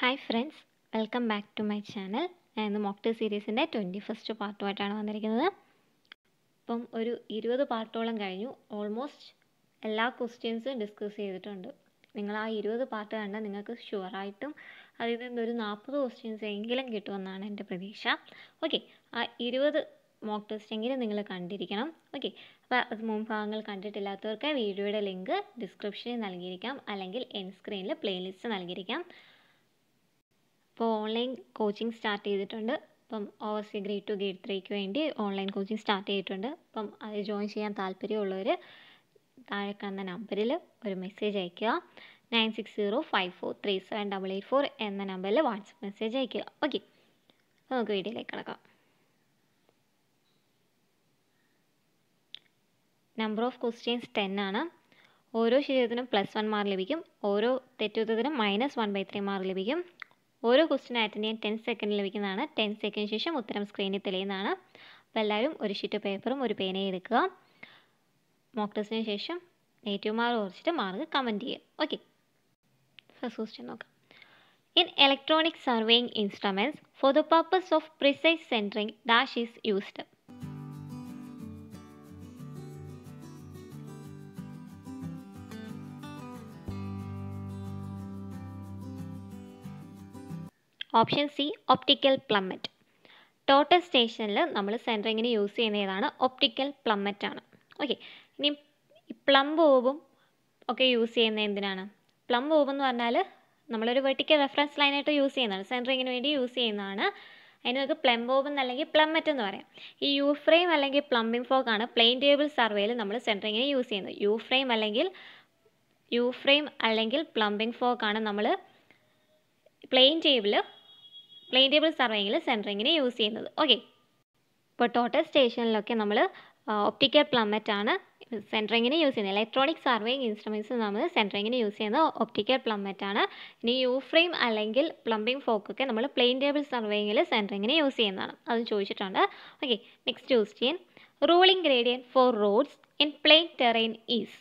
Hi friends welcome back to my channel ഞാൻ ഇന്ന് മോക്ട് സീരീസിൻ്റെ twenty first പാർട്ടുമായിട്ടാണ് വന്നിരിക്കുന്നത് അപ്പം ഒരു ഇരുപത് പാർട്ടോളം കഴിഞ്ഞു ഓൾമോസ്റ്റ് എല്ലാ ക്വസ്റ്റ്യൻസും ഡിസ്കസ് ചെയ്തിട്ടുണ്ട് നിങ്ങൾ ആ ഇരുപത് പാർട്ട് കണ്ടാൽ നിങ്ങൾക്ക് ഷുവറായിട്ടും അതിൽ നിന്നൊരു നാൽപ്പത് ക്വസ്റ്റ്യൻസ് എങ്കിലും കിട്ടുമെന്നാണ് എൻ്റെ പ്രതീക്ഷ ഓക്കെ ആ ഇരുപത് മോക്ക് ടെസ്റ്റ് എങ്കിലും നിങ്ങൾ കണ്ടിരിക്കണം ഓക്കെ അപ്പോൾ അത് മുൻഭാഗങ്ങൾ കണ്ടിട്ടില്ലാത്തവർക്ക് വീഡിയോയുടെ ലിങ്ക് ഡിസ്ക്രിപ്ഷനിൽ നൽകിയിരിക്കാം അല്ലെങ്കിൽ എൻ സ്ക്രീനിൽ പ്ലേലിസ്റ്റ് നൽകിയിരിക്കാം ഇപ്പോൾ ഓൺലൈൻ കോച്ചിങ് സ്റ്റാർട്ട് ചെയ്തിട്ടുണ്ട് അപ്പം ഓവർസി ഗ്രേഡ് ടു ഗ്രേഡ് ത്രീക്ക് വേണ്ടി ഓൺലൈൻ കോച്ചിങ് സ്റ്റാർട്ട് ചെയ്തിട്ടുണ്ട് അപ്പം അത് ജോയിൻ ചെയ്യാൻ താല്പര്യമുള്ളവർ താഴെ കാണുന്ന നമ്പറിൽ ഒരു മെസ്സേജ് അയയ്ക്കുക nine six zero five four three seven double eight four എന്ന നമ്പറിൽ വാട്സപ്പ് മെസ്സേജ് അയയ്ക്കുക ഓക്കെ അപ്പോൾ നമുക്ക് വീഡിയോയിലേക്ക് കിടക്കാം നമ്പർ ഓഫ് ക്വസ്റ്റ്യൻസ് ടെൻ ആണ് ഓരോ ശരീരത്തിനും പ്ലസ് വൺ മാർക്ക് ലഭിക്കും ഓരോ തെറ്റുത്തതിനും minus one by three mark ലഭിക്കും ഓരോ ക്വസ്റ്റ്യൻ അറ്റൻഡ് ചെയ്യാൻ ടെൻ സെക്കൻഡ് ലഭിക്കുന്നതാണ് ടെൻ സെക്കൻഡ് ശേഷം ഉത്തരം സ്ക്രീനിൽ തെളിയുന്നതാണ് അപ്പോൾ എല്ലാവരും ഒരു ഷീറ്റ് പേപ്പറും ഒരു പേനയും എടുക്കുക മോക്ക് ടെസ്റ്റിന് ശേഷം നെഗറ്റീവ് മാർക്ക് കുറച്ചിട്ട് മാർക്ക് കമൻറ്റ് ചെയ്യുക ഓക്കെ ഫസ്റ്റ് ക്വസ്റ്റ്യൻ നോക്കാം in electronic surveying instruments for the purpose of precise centering dash is used option C optical plummet total സ്റ്റേഷനിൽ നമ്മൾ സെൻറ്ററിങ്ങിന് യൂസ് ചെയ്യുന്ന ഏതാണ് ഒപ്റ്റിക്കൽ പ്ലമ്മറ്റ് ആണ് ഓക്കെ ഇനി പ്ലം ബോബും ഒക്കെ യൂസ് ചെയ്യുന്ന എന്തിനാണ് പ്ലം ബോബ് എന്ന് പറഞ്ഞാൽ നമ്മളൊരു വെർട്ടിക്കൽ റെഫറൻസ് ലൈനായിട്ട് യൂസ് ചെയ്യുന്നതാണ് സെൻറ്ററിങ്ങിന് വേണ്ടി യൂസ് ചെയ്യുന്നതാണ് അതിന് നമുക്ക് പ്ലം ബോബ് എന്നല്ലെങ്കിൽ പ്ലമ്മറ്റ് എന്ന് പറയാം ഈ യു ഫ്രെയിം അല്ലെങ്കിൽ പ്ലംബിംഗ് ഫോക്ക് ആണ് പ്ലെയിൻ ടേബിൾ സർവേയിൽ നമ്മൾ സെൻറ്ററിങ്ങിന് യൂസ് ചെയ്യുന്നത് യു ഫ്രെയിം അല്ലെങ്കിൽ യു ഫ്രെയിം അല്ലെങ്കിൽ പ്ലംബിംഗ് ഫോക്ക് ആണ് നമ്മൾ പ്ലെയിൻ ടേബിൾ പ്ലെയിൻ ടേബിൾ സർവേയിങ്ങിൽ സെൻറ്ററിങ്ങിന് യൂസ് ചെയ്യുന്നത് ഓക്കെ ഇപ്പോൾ ടോട്ടൽ സ്റ്റേഷനിലൊക്കെ നമ്മൾ ഒപ്റ്റിക്കൽ പ്ലമ്മറ്റ് ആണ് സെൻറ്ററിങ്ങിന് യൂസ് ചെയ്യുന്നത് ഇലക്ട്രോണിക് സർവേയിങ് ഇൻസ്ട്രുമെൻറ്റ്സ് നമ്മൾ സെൻറ്ററിങ്ങിന് യൂസ് ചെയ്യുന്നത് ഒപ്റ്റിക്കൽ പ്ലമ്മറ്റ് ആണ് ഇനി യു ഫ്രെയിം അല്ലെങ്കിൽ പ്ലംബിംഗ് ഫോക്കൊക്കെ നമ്മൾ പ്ലെയിൻ ടേബിൾ സർവേയിങ്ങിൽ സെൻറ്ററിങ്ങിന് യൂസ് ചെയ്യുന്നതാണ് അത് ചോദിച്ചിട്ടുണ്ട് okay next question ruling gradient for roads in plain terrain is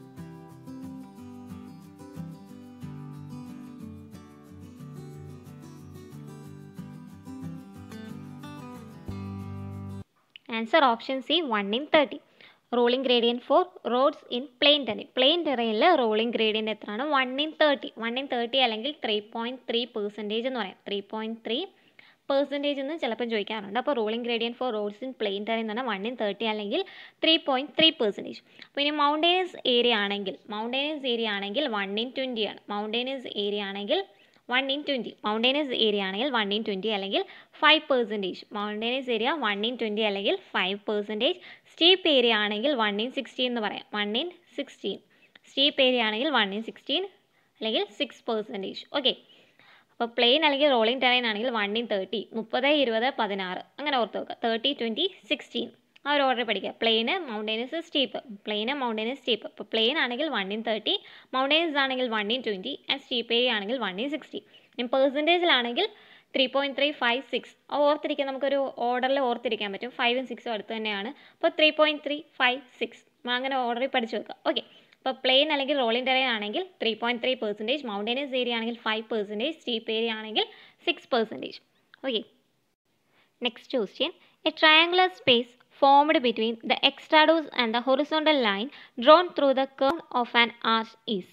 answer option C one in thirty rolling gradient for roads in plain terrain plain ടെറൈനിൽ rolling gradient എത്രയാണ് one in thirty one in thirty അല്ലെങ്കിൽ three point three percentage എന്ന് പറയാം three point three percentage എന്ന് ചിലപ്പോൾ ചോദിക്കാറുണ്ട് അപ്പോൾ rolling gradient for roads in plain terrain എന്ന് പറഞ്ഞാൽ വൺ ഇൻ തേർട്ടി അല്ലെങ്കിൽ ത്രീ പോയിൻറ്റ് ത്രീ പെർസെൻറ്റേജ് അപ്പോൾ ഇനി മൗണ്ടൈനസ് ഏരിയ ആണെങ്കിൽ മൗണ്ടൈനസ് ഏരിയ ആണെങ്കിൽ വൺ ഇൻ ട്വൻറ്റി ആണ് മൗണ്ടൈനസ് ഏരിയ ആണെങ്കിൽ one in twenty mountainous area ആണെങ്കിൽ വൺ ഇൻ ട്വൻറ്റി അല്ലെങ്കിൽ five percentage mountainous area one in twenty അല്ലെങ്കിൽ ഫൈവ് പെർസെൻറ്റേജ് സ്റ്റീപ്പ് ഏരിയ ആണെങ്കിൽ വൺ ഇൻ സിക്സ്റ്റീൻ എന്ന് പറയാം one in sixteen steep area ആണെങ്കിൽ one in sixteen അല്ലെങ്കിൽ six percentage okay അപ്പോൾ plain അല്ലെങ്കിൽ റോളിംഗ് ടെറൈൻ ആണെങ്കിൽ വൺ ഇൻ തേർട്ടി മുപ്പത് ഇരുപത് പതിനാറ് അങ്ങനെ ഓർത്ത് വെക്കുക തേർട്ടി ട്വൻറ്റി സിക്സ്റ്റീൻ ആ ഒരു ഓർഡർ പഠിക്കുക plain mountainous steep plain mountainous steep ഇപ്പോൾ പ്ലെയിൻ ആണെങ്കിൽ വൺ ഇൻ തേർട്ടി മൗണ്ടൈനസ് ആണെങ്കിൽ one in twenty and steep area ആണെങ്കിൽ വൺ ഇൻ സിക്സ്റ്റി ഇനി പെർസെൻറ്റേജിലാണെങ്കിൽ three point three five six ഓർത്തിരിക്കാൻ നമുക്കൊരു ഓർഡറിൽ ഓർത്തിരിക്കാൻ പറ്റും ഫൈവും സിക്സും അടുത്ത് തന്നെയാണ് അപ്പോൾ three point three five six അങ്ങനെ ഓർഡറിൽ പഠിച്ചു വെക്കുക ഓക്കെ അപ്പോൾ പ്ലെയിൻ അല്ലെങ്കിൽ റോളിംഗ് ടെറൈൻ ആണെങ്കിൽ three point three percentage mountainous area ആണെങ്കിൽ ഫൈവ് പെർസെൻറ്റേജ് സ്റ്റീപ്പ് ഏരിയ ആണെങ്കിൽ six percentage okay next question a triangular space formed between the extradose and the horizontal line drawn through the curve of an arch is.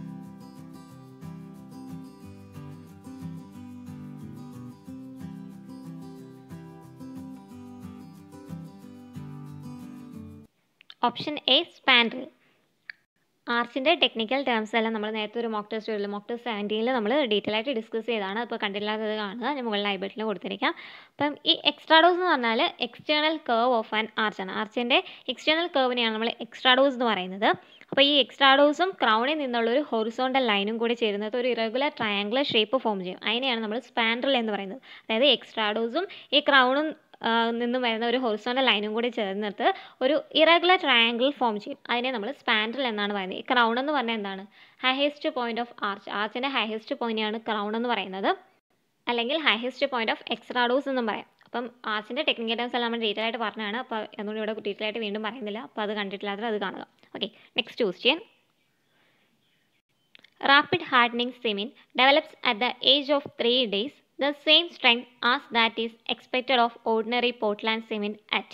Option A spandrel ആർച്ചിൻ്റെ technical terms എല്ലാം നമ്മൾ നേരത്തെ ഒരു mock test ഉള്ളൂ mock test സെവൻറ്റീനിൽ നമ്മൾ detail ആയിട്ട് discuss ചെയ്താണ് അപ്പോൾ കണ്ടില്ലാത്തത് കാണുക ഞാൻ മുകളിൽ ഐ ബട്ടണിൽ കൊടുത്തിരിക്കാം അപ്പം ഈ എക്സ്ട്രാഡോസ് എന്ന് പറഞ്ഞാൽ എക്സ്റ്റേണൽ കേർവ് ഓഫ് ആൻ ആർച്ചാണ് ആർച്ചിൻ്റെ എക്സ്റ്റേണൽ കേർവിനെയാണ് നമ്മൾ എക്സ്ട്രാഡോസ് എന്ന് പറയുന്നത് അപ്പോൾ ഈ എക്സ്ട്രാഡോസും ക്രൗണിൽ നിന്നുള്ള ഒരു ഹൊറിസോണ്ടൽ ലൈനും കൂടി ചേരുന്നത് ഒരു ഇറഗുലർ ട്രയാങ്കുലർ ഷേപ്പ് ഫോം ചെയ്യും അതിനെയാണ് നമ്മൾ സ്പാൻഡ്രൽ എന്ന് പറയുന്നത് അതായത് എക്സ്ട്രാഡോസും ഈ ക്രൗണും നിന്നും വരുന്ന ഒരു ഹൊറിസോണ്ടൽ ലൈനും കൂടി ചേർന്നിട്ട് ഒരു ഇറഗുലർ ട്രയാങ്കിൾ ഫോം ചെയ്യും അതിനെ നമ്മൾ സ്പാൻഡ്രൽ എന്നാണ് പറയുന്നത് ഈ ക്രൗൺ എന്ന് പറഞ്ഞാൽ എന്താണ് ഹയസ്റ്റ് പോയിന്റ് ഓഫ് ആർച്ച് ആർച്ചിൻ്റെ ഹയസ്റ്റ് പോയിന്റാണ് ക്രൗൺ എന്ന് പറയുന്നത് അല്ലെങ്കിൽ ഹയസ്റ്റ് പോയിന്റ് ഓഫ് എക്സ്ട്രാഡോസ് എന്നും പറയാം അപ്പം ആർച്ചിൻ്റെ ടെക്നിക്കൽ ടേംസ് എല്ലാം നമ്മൾ ഡീറ്റെയിൽ ആയിട്ട് പറഞ്ഞതാണ് അപ്പോൾ അതുകൊണ്ട് ഇവിടെ ഡീറ്റെയിൽ ആയിട്ട് വീണ്ടും പറയുന്നില്ല അപ്പോൾ അത് കണ്ടിട്ടില്ലാത്തത് അത് കാണുക okay next question rapid hardening cement develops at the age of three days the same strength as that is expected of ordinary Portland cement at.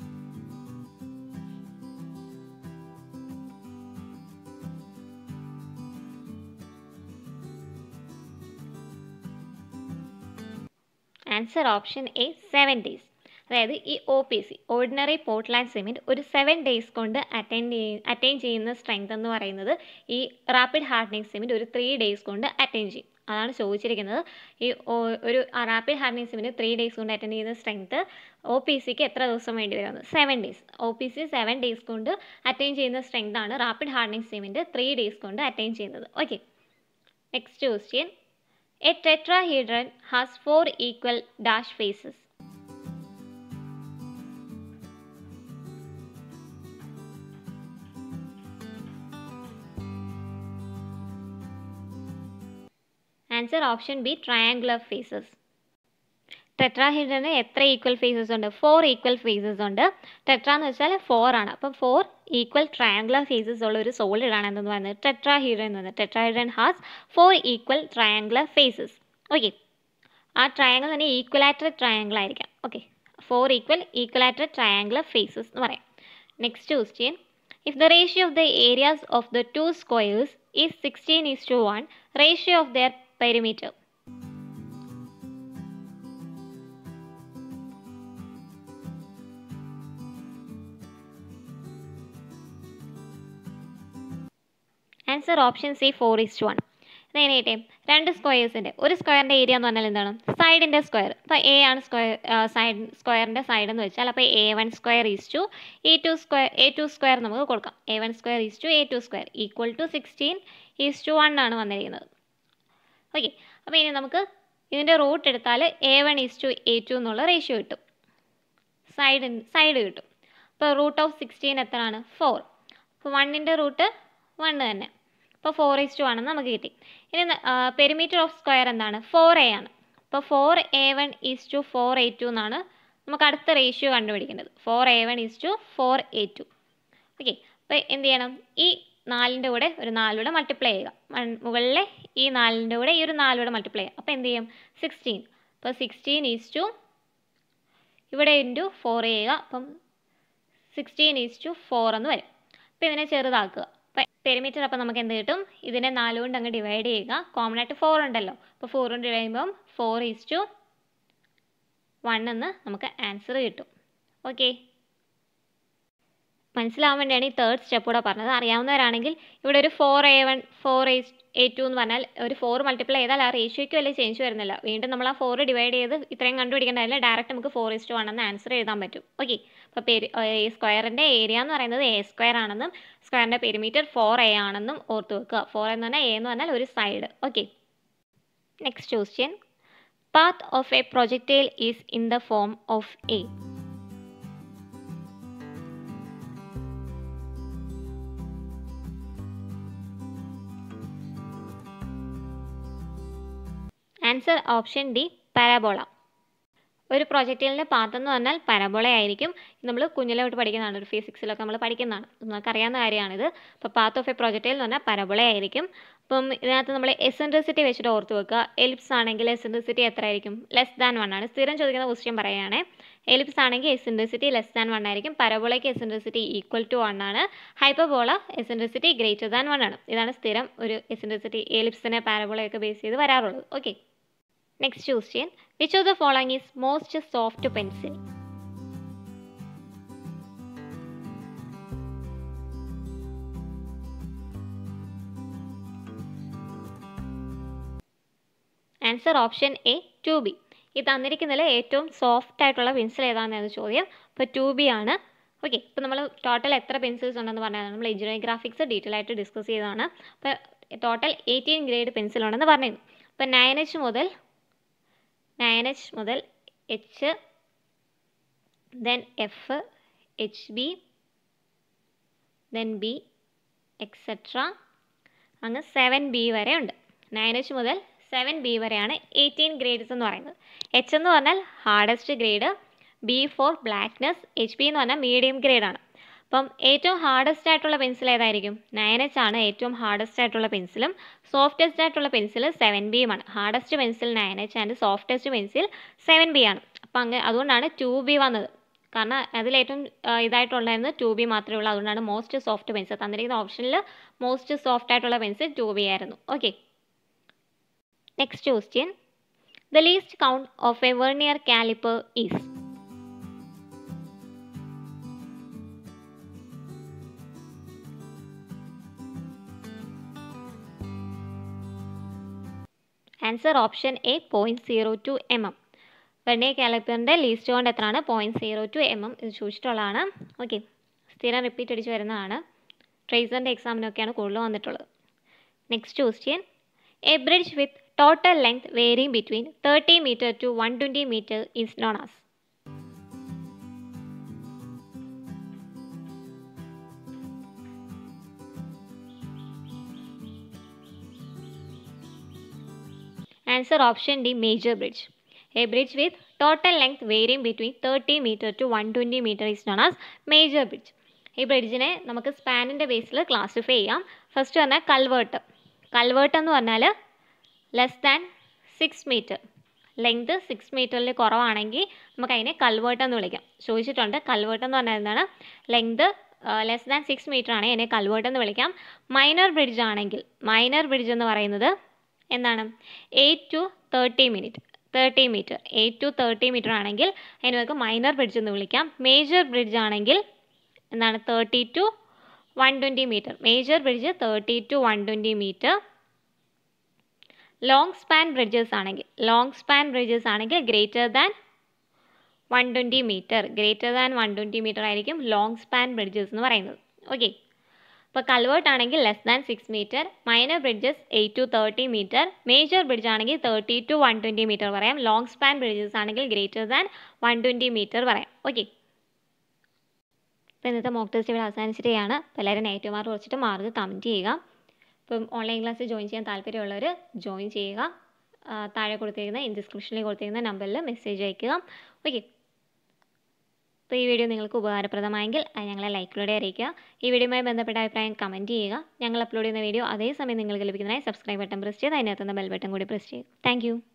Answer option A seven days അതായത് ഈ O P C ordinary Portland cement ഒരു seven days കൊണ്ട് attain attain ചെയ്യുന്ന strength എന്ന് പറയുന്നത് ഈ rapid hardening cement ഒരു three days കൊണ്ട് അറ്റൈൻ ചെയ്യും അതാണ് ചോദിച്ചിരിക്കുന്നത് ഈ ഒരു rapid hardening cement three days കൊണ്ട് അറ്റൻഡ് ചെയ്യുന്ന സ്ട്രെങ്ത് ഒ പി സിക്ക് എത്ര ദിവസം വേണ്ടി വരുന്നത് seven days O P C seven days കൊണ്ട് അറ്റൈൻ ചെയ്യുന്ന സ്ട്രെങ്ത് ആണ് rapid hardening cement three days കൊണ്ട് അറ്റൈൻ ചെയ്യുന്നത് okay next question a tetrahedron has four equal dash faces answer option B triangular faces ടെട്രാഹീഡ്രന് എത്ര ഈക്വൽ ഫേസസ് ഉണ്ട് four equal faces ഉണ്ട് tetra എന്ന് വെച്ചാൽ ഫോർ ആണ് അപ്പം ഫോർ ഈക്വൽ ട്രയാങ്കുലർ ഫേസസ് ഉള്ള ഒരു സോളിഡ് ആണ് എന്തെന്ന് പറയുന്നത് ടെട്രാഹീഡ്രൻ എന്ന് പറയുന്നത് tetrahedron has four equal triangular faces okay ആ ട്രയാങ്കിൾ തന്നെ ഈക്വലാറ്റർ ട്രയാങ്കിൾ ആയിരിക്കാം okay four equal equilateral triangular faces എന്ന് പറയാം next question if the ratio of the areas of the two squares is sixteen is to one ratio of their perimeter. Answer option C four is one എങ്ങനെയായിട്ടെ രണ്ട് സ്ക്വയേഴ്സിൻ്റെ ഒരു സ്ക്വയറിൻ്റെ area എന്ന് പറഞ്ഞാൽ എന്താണ് സൈഡിൻ്റെ സ്ക്വയർ അപ്പോൾ എ ആണ് സ്ക്വയർ സൈഡ് സ്ക്വയറിൻ്റെ സൈഡ് എന്ന് വെച്ചാൽ അപ്പോൾ a one square is to a two square a two square നമുക്ക് കൊടുക്കാം a one square is to a two square equal to sixteen is to one ആണ് വന്നിരിക്കുന്നത് ഓക്കെ അപ്പോൾ ഇനി നമുക്ക് ഇതിൻ്റെ റൂട്ട് എടുത്താൽ a one is to a two എന്നുള്ള റേഷ്യോ കിട്ടും സൈഡ് സൈഡ് കിട്ടും അപ്പോൾ റൂട്ട് ഓഫ് സിക്സ്റ്റീൻ എത്രയാണ് ഫോർ അപ്പോൾ വണ്ണിൻ്റെ റൂട്ട് വണ്ണ് തന്നെ അപ്പോൾ ഫോർ ഈസ് ടു ആണെന്ന് നമുക്ക് കിട്ടി ഇനി പെരിമീറ്റർ ഓഫ് സ്ക്വയർ എന്താണ് ഫോർ എ ആണ് അപ്പോൾ four a one is to four a two എന്നാണ് നമുക്ക് അടുത്ത റേഷ്യോ കണ്ടുപിടിക്കേണ്ടത് four a one is to four a two okay അപ്പോൾ എന്ത് ചെയ്യണം ഈ നാലിൻ്റെ കൂടെ ഒരു നാലൂടെ മൾട്ടിപ്ലൈ ചെയ്യുക മുകളിലെ ഈ നാലിൻ്റെ കൂടെ ഈ ഒരു നാലൂടെ മൾട്ടിപ്ലൈ ചെയ്യുക അപ്പോൾ എന്ത് ചെയ്യും സിക്സ്റ്റീൻ അപ്പോൾ സിക്സ്റ്റീൻ ഈസ് ടു ഇവിടെ ഇൻറ്റു ഫോർ ചെയ്യുക അപ്പം സിക്സ്റ്റീൻ ഈസ് ടു ഫോർ എന്ന് വരും അപ്പോൾ ഇതിനെ ചെറുതാക്കുക അപ്പം പെരിമീറ്റർ അപ്പം നമുക്ക് എന്ത് കിട്ടും ഇതിനെ നാല് കൊണ്ട് അങ്ങ് ഡിവൈഡ് ചെയ്യുക കോമൺ ആയിട്ട് ഫോർ ഉണ്ടല്ലോ അപ്പോൾ ഫോർ കൊണ്ട് ഡിവൈഡ് ചെയ്യുമ്പം ഫോർ ഈസ് ടു വൺ എന്ന് നമുക്ക് ആൻസർ കിട്ടും ഓക്കെ മനസ്സിലാവാൻ വേണ്ടിയാണ് ഈ തേർഡ് സ്റ്റെപ്പ് കൂടെ പറഞ്ഞത് അറിയാവുന്നവരാണെങ്കിൽ ഇവിടെ ഒരു four a one four a a two എന്ന് പറഞ്ഞാൽ ഒരു ഫോർ മൾട്ടിപ്ലൈ ചെയ്താൽ ആ റേഷ്യോയ്ക്ക് വലിയ ചേഞ്ച് വരുന്നില്ല വീണ്ടും നമ്മൾ ആ ഫോർ ഡിവൈഡ് ചെയ്ത് ഇത്രയും കണ്ടുപിടിക്കേണ്ടതില്ല ഡയറക്റ്റ് നമുക്ക് ഫോർ ഇസ് ടു ആണെന്ന് ആൻസർ എഴുതാൻ പറ്റും ഓക്കെ അപ്പോൾ പേര് ഈ സ്ക്വയറിൻ്റെ ഏരിയ എന്ന് പറയുന്നത് എ സ്ക്വയർ ആണെന്നും സ്ക്വയറിൻ്റെ പെരിമീറ്റർ ഫോർ എ ആണെന്നും ഓർത്ത് വെക്കുക ഫോർ എന്ന് പറഞ്ഞാൽ എ എന്ന് പറഞ്ഞാൽ ഒരു side okay next question path of a projectile is in the form of a answer option D parabola ഒരു പ്രൊജക്റ്റിലിൻ്റെ പാത്ത് എന്ന് പറഞ്ഞാൽ പരബോള ആയിരിക്കും നമ്മൾ കുഞ്ഞിലെ തൊട്ട് പഠിക്കുന്നതാണ് ഒരു ഫിസിക്സിലൊക്കെ നമ്മൾ പഠിക്കുന്നതാണ് നമുക്ക് അറിയാവുന്ന കാര്യമാണിത് അപ്പോൾ പാത്ത് ഓഫ് എ പ്രൊജക്റ്റിൽ എന്ന് പറഞ്ഞാൽ പരബോള ആയിരിക്കും അപ്പം ഇതിനകത്ത് നമ്മൾ എസെൻട്രിസിറ്റി വെച്ചിട്ട് ഓർത്ത് വെക്കുക എലിപ്സ് ആണെങ്കിൽ എസെൻട്രിസിറ്റി എത്ര ആയിരിക്കും ലെസ് ദാൻ വൺ ആണ് സ്ഥിരം ചോദിക്കുന്ന ക്വസ്റ്റ്യൻ പറയുകയാണ് എലിപ്സ് ആണെങ്കിൽ എസെൻട്രിസിറ്റി ലെസ് ദാൻ വൺ ആയിരിക്കും പരബോളയ്ക്ക് എസെൻട്രിസിറ്റി ഈക്വൽ ടു വൺ ആണ് hyperbola eccentricity greater than one ആണ് ഇതാണ് സ്ഥിരം ഒരു എസെൻട്രിസിറ്റി എലിപ്സിനെ പാരബോളയൊക്കെ ബേസ് ചെയ്ത് വരാറുള്ളത് okay next question which of the following is most soft pencil answer option A two B ഈ തന്നിരിക്കുന്നതിൽ ഏറ്റവും സോഫ്റ്റ് ആയിട്ടുള്ള പെൻസിൽ ഏതാണെന്നാണ് ചോദ്യം അപ്പോൾ ടു ബി ആണ് ഓക്കെ ഇപ്പോൾ നമ്മൾ ടോട്ടൽ എത്ര പെൻസിൽസ് ഉണ്ടെന്ന് പറഞ്ഞാൽ നമ്മൾ എഞ്ചിനീയറിംഗ് ഗ്രാഫിക്സ് ഡീറ്റെയിൽ ആയിട്ട് ഡിസ്കസ് ചെയ്തതാണ് അപ്പോൾ ടോട്ടൽ എയ്റ്റീൻ ഗ്രേഡ് പെൻസിൽ ഉണ്ടെന്ന് പറഞ്ഞിരുന്നു അപ്പോൾ നയൻ എച്ച് മുതൽ നയൻ എച്ച് മുതൽ H then F H B then B etcetera അങ്ങ് സെവൻ ബി വരെ ഉണ്ട് നയൻ എച്ച് മുതൽ സെവൻ ബി വരെയാണ് എയ്റ്റീൻ ഗ്രേഡ്സ് എന്ന് പറയുന്നത് എച്ച് എന്ന് പറഞ്ഞാൽ hardest grade B for blackness H B എന്ന് പറഞ്ഞാൽ മീഡിയം ഗ്രേഡ് ആണ് അപ്പം ഏറ്റവും ഹാർഡസ്റ്റ് ആയിട്ടുള്ള പെൻസിൽ ഏതായിരിക്കും നയൻ എച്ച് ആണ് ഏറ്റവും ഹാർഡസ്റ്റ് ആയിട്ടുള്ള പെൻസിലും സോഫ്റ്റസ്റ്റ് ആയിട്ടുള്ള പെൻസിൽ സെവൻ ബിയും ആണ് hardest pencil nine H and softest pencil seven B ആണ് അപ്പം അങ്ങനെ അതുകൊണ്ടാണ് ടു ബി വന്നത് കാരണം അതിലേറ്റവും ആ, ഇതായിട്ടുണ്ടായിരുന്നത് ടു ബി മാത്രമേ ഉള്ളൂ അതുകൊണ്ടാണ് മോസ്റ്റ് സോഫ്റ്റ് പെൻസിൽ തന്നിരിക്കുന്ന ഓപ്ഷനിൽ മോസ്റ്റ് സോഫ്റ്റ് ആയിട്ടുള്ള പെൻസിൽ ടു ബി ആയിരുന്നു okay next question the least count of a vernier caliper is answer option A point zero two M M vernier കാലിപ്പറിൻ്റെ ലീസ്റ്റ് കൗണ്ട് എത്രയാണ് point zero two M M ഇത് ചോദിച്ചിട്ടുള്ളതാണ് okay സ്ഥിരം repeat അടിച്ച് വരുന്നതാണ് ട്രേസറിൻ്റെ എക്സാമിനൊക്കെയാണ് കൂടുതൽ വന്നിട്ടുള്ളത് next question a bridge with total length varying between thirty metre to one twenty metre is known as Answer option D major bridge. A bridge with total length varying between 30 meter to 120 meter is known as major bridge. ഈ ബ്രിഡ്ജിനെ നമുക്ക് സ്പാനിൻ്റെ ബേസിൽ classify ചെയ്യാം first പറഞ്ഞാൽ culvert culvert എന്ന് പറഞ്ഞാൽ less than six metre length six മീറ്ററിൽ കുറവാണെങ്കിൽ നമുക്ക് അതിനെ കൾവേർട്ട് എന്ന് വിളിക്കാം ചോദിച്ചിട്ടുണ്ട് കൾവേർട്ട് എന്ന് പറഞ്ഞാൽ എന്താണ് length less than six metre ആണെങ്കിൽ അതിനെ കൾവേർട്ട് എന്ന് വിളിക്കാം മൈനർ ബ്രിഡ്ജ് ആണെങ്കിൽ മൈനർ ബ്രിഡ്ജ് എന്ന് പറയുന്നത് എന്താണ് eight to thirty minute thirty metre eight to thirty metre ആണെങ്കിൽ അതിന് നമുക്ക് മൈനർ ബ്രിഡ്ജ് എന്ന് വിളിക്കാം മേജർ ബ്രിഡ്ജ് ആണെങ്കിൽ എന്താണ് thirty to one twenty metre major bridge thirty to one twenty metre long span bridges ആണെങ്കിൽ ലോങ് സ്പാൻ ബ്രിഡ്ജസ് ആണെങ്കിൽ greater than one twenty metre greater than one twenty metre ആയിരിക്കും long span bridges എന്ന് പറയുന്നത് okay ഇപ്പോൾ culvert ആണെങ്കിൽ less than six metre minor bridges eight to thirty metre major bridge ആണെങ്കിൽ thirty to one twenty metre പറയാം long span bridges ആണെങ്കിൽ greater than one twenty metre പറയാം okay ഇപ്പോൾ ഇന്നത്തെ മോക്ക് ടെസ്റ്റ് ഇവിടെ അവസാനിച്ചിട്ടാണ് അപ്പോൾ എല്ലാവരും നെഗറ്റീവ് മാർക്ക് കുറച്ചിട്ട് മാർക്ക് കമൻറ്റ് ചെയ്യുക ഇപ്പം ഓൺലൈൻ ക്ലാസ് ജോയിൻ ചെയ്യാൻ താല്പര്യമുള്ളവർ ജോയിൻ ചെയ്യുക ആ, താഴെ കൊടുത്തിരിക്കുന്ന ഇൻ ഡിസ്ക്രിപ്ഷനിൽ കൊടുത്തിരിക്കുന്ന നമ്പറിൽ മെസ്സേജ് അയയ്ക്കുക ഓക്കെ അപ്പോൾ ഈ വീഡിയോ നിങ്ങൾക്ക് ഉപകാരപ്രദമായെങ്കിൽ അത് ഞങ്ങളെ ലൈക്കിലൂടെ അറിയിക്കുക ഈ വീഡിയോയുമായി ബന്ധപ്പെട്ട അഭിപ്രായം കമൻറ്റ് ചെയ്യുക ഞങ്ങൾ അപ്ലോഡ് ചെയ്യുന്ന വീഡിയോ അതേസമയം നിങ്ങൾക്ക് ലഭിക്കുന്നതിനായി സബ്സ്ക്രൈബ് ബട്ടൺ പ്രസ് ചെയ്ത് അതിനകത്തുനിന്ന് ബെൽ ബട്ടൺ കൂടി പ്രസ് ചെയ്യുക താങ്ക്